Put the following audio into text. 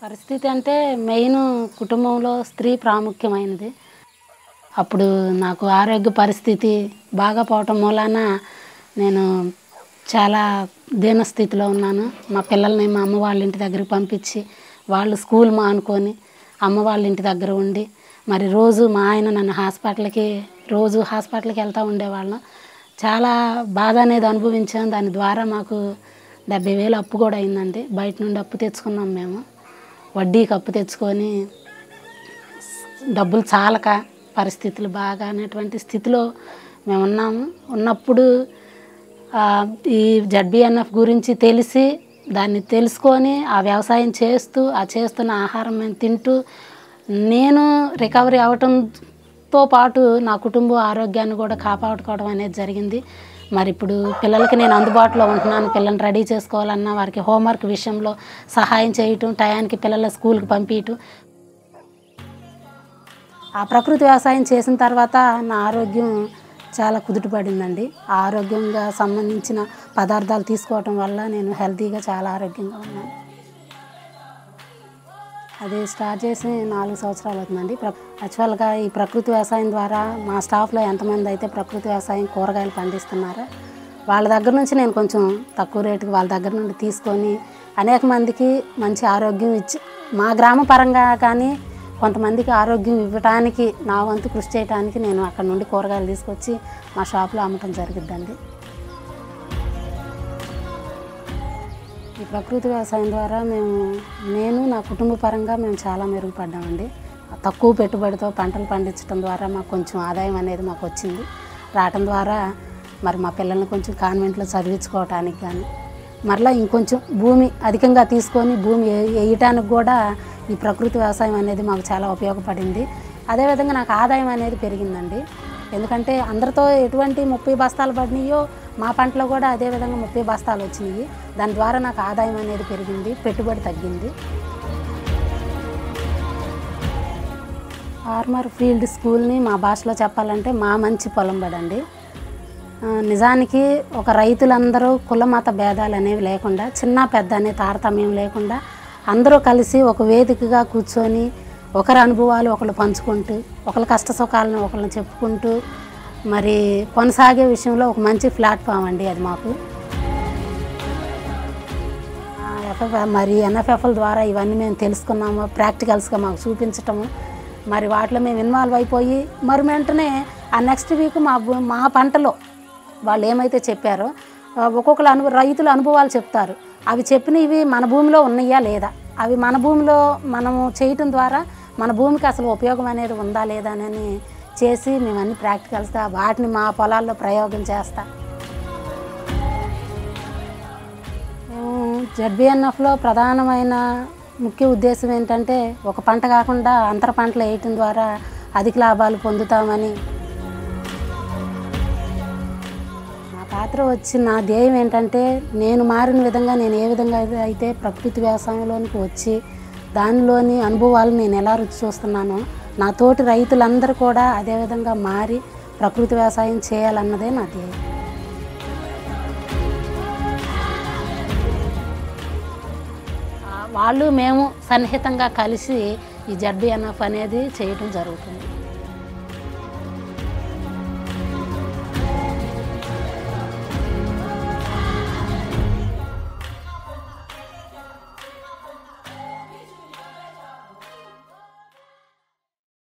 పరిస్థితి అంటే మెయిన్ కుటుంబంలో స్త్రీ ప్రాముఖ్యమైనది అప్పుడు నాకు ఆరోగ్య పరిస్థితి బాగా పోవటం మూలాన నేను చాలా దీనస్థితిలో ఉన్నాను మా పిల్లల్ని మా అమ్మ వాళ్ళ ఇంటి దగ్గరికి పంపించి వాళ్ళు స్కూల్ మానుకొని అమ్మ వాళ్ళ ఇంటి దగ్గర ఉండి మరి రోజు మా ఆయన నన్ను హాస్పిటల్కి రోజు హాస్పిటల్కి వెళ్తూ ఉండేవాళ్ళం చాలా బాధ అనేది అనుభవించాం దాని ద్వారా మాకు డెబ్బై వేలు అప్పు కూడా అయిందండి బయట నుండి అప్పు తెచ్చుకున్నాం మేము వడ్డీకి అప్పు తెచ్చుకొని డబ్బులు చాలక పరిస్థితులు బాగా అనేటువంటి స్థితిలో మేము ఉన్నాము ఉన్నప్పుడు ఆ, ఈ జడ్బిఎన్ఎఫ్ గురించి తెలిసి దాన్ని తెలుసుకొని ఆ వ్యవసాయం చేస్తూ ఆ చేస్తున్న ఆహారం మేము తింటూ నేను రికవరీ అవటంతో పాటు నా కుటుంబ ఆరోగ్యాన్ని కూడా కాపాడుకోవడం అనేది జరిగింది మరి ఇప్పుడు పిల్లలకి నేను అందుబాటులో ఉంటున్నాను పిల్లల్ని రెడీ చేసుకోవాలన్నా వారికి హోంవర్క్ విషయంలో సహాయం చేయటం టయానికి పిల్లల స్కూల్కి పంపించటం ఆ ప్రకృతి వ్యవసాయం చేసిన తర్వాత నా ఆరోగ్యం చాలా కుదుటపడిందండి ఆ ఆరోగ్యంగా సంబంధించిన పదార్థాలు తీసుకోవటం వల్ల నేను హెల్తీగా చాలా ఆరోగ్యంగా ఉన్నాను అది స్టార్ట్ చేసి నాలుగు సంవత్సరాలు అవుతుందండి ప్ర యాక్చువల్గా ఈ ప్రకృతి వ్యవసాయం ద్వారా మా స్టాఫ్లో ఎంతమంది అయితే ప్రకృతి వ్యవసాయం కూరగాయలు పండిస్తున్నారో వాళ్ళ దగ్గర నుంచి నేను కొంచెం తక్కువ రేటుకి వాళ్ళ దగ్గర నుండి తీసుకొని అనేక మందికి మంచి ఆరోగ్యం ఇచ్చి మా గ్రామ పరంగా కానీ కొంతమందికి ఆరోగ్యం ఇవ్వటానికి నా వంతు కృషి చేయడానికి నేను అక్కడ నుండి కూరగాయలు తీసుకొచ్చి మా షాప్లో అమ్మటం జరిగిద్దండి ఈ ప్రకృతి వ్యవసాయం ద్వారా మేము నేను నా కుటుంబ పరంగా మేము చాలా మెరుగుపడ్డామండి తక్కువ పెట్టుబడితో పంటలు పండించడం ద్వారా మాకు కొంచెం ఆదాయం అనేది మాకు వచ్చింది రావటం ద్వారా మరి మా పిల్లల్ని కొంచెం కాన్వెంట్లో చదివించుకోవటానికి కానీ మరలా ఇంకొంచెం భూమి అధికంగా తీసుకొని భూమి ఏ- వేయటానికి కూడా ఈ ప్రకృతి వ్యవసాయం అనేది మాకు చాలా ఉపయోగపడింది అదేవిధంగా నాకు ఆదాయం అనేది పెరిగిందండి ఎందుకంటే అందరితో ఎటువంటి ముప్పై బస్తాలు పడినాయో మా పంటలో కూడా అదే విధంగా ముప్పై బస్తాలు వచ్చినాయి దాని ద్వారా నాకు ఆదాయం అనేది పెరిగింది పెట్టుబడి తగ్గింది ఫార్మర్ ఫీల్డ్ స్కూల్ని మా భాషలో చెప్పాలంటే మా మంచి పొలం బడండి ఆ, నిజానికి ఒక రైతులందరూ కులమత భేదాలు అనేవి లేకుండా చిన్న పెద్ద అనే తారతమ్యం లేకుండా అందరూ కలిసి ఒక వేదికగా కూర్చొని ఒకరి అనుభవాలు ఒకళ్ళు పంచుకుంటూ ఒకళ్ళ కష్ట సుఖాలను ఒకళ్ళని చెప్పుకుంటూ మరి కొనసాగే విషయంలో ఒక మంచి ప్లాట్ఫామ్ అండి అది మాకు ఆ ఎఫ్ఎఫ్ మరి ఎన్ఎఫ్ఎఫ్ల ద్వారా ఇవన్నీ మేము తెలుసుకున్నాము ప్రాక్టికల్స్గా మాకు చూపించటము మరి వాటిలో మేము ఇన్వాల్వ్ అయిపోయి మరి వెంటనే ఆ నెక్స్ట్ వీక్ మా భూ- మా పంటలో వాళ్ళు ఏమైతే చెప్పారో ఆ, ఒక్కొక్కరు అను రైతుల అనుభవాలు చెప్తారు అవి చెప్పినవి మన భూమిలో ఉన్నాయా లేదా అవి మన భూమిలో మనము చేయటం ద్వారా మన భూమికి అసలు ఉపయోగం అనేది ఉందా లేదా అని చేసి మేము అన్ని ప్రాక్టికల్స్గా వాటిని మా పొలాల్లో ప్రయోగం చేస్తాం మేము జడ్బిఎన్ఎఫ్లో ప్రధానమైన ముఖ్య ఉద్దేశం ఏంటంటే ఒక పంట కాకుండా అంతర పంటలు వేయటం ద్వారా అధిక లాభాలు పొందుతామని నా పాత్ర వచ్చి నా ధ్యేయం ఏంటంటే నేను మారిన విధంగా నేను ఏ విధంగా అయితే- అయితే ప్రకృతి వ్యవసాయంలోనికి వచ్చి దానిలోని అనుభవాలు నేను ఎలా రుచి చూస్తున్నానో నా తోటి రైతులందరూ కూడా అదే విధంగా మారి ప్రకృతి వ్యవసాయం చేయాలన్నదే నా ధ్యేయం ఆ, వాళ్ళు మేము సన్నిహితంగా కలిసి ఈ జడ్బిఎన్ఎఫ్ అనేది చేయటం జరుగుతుంది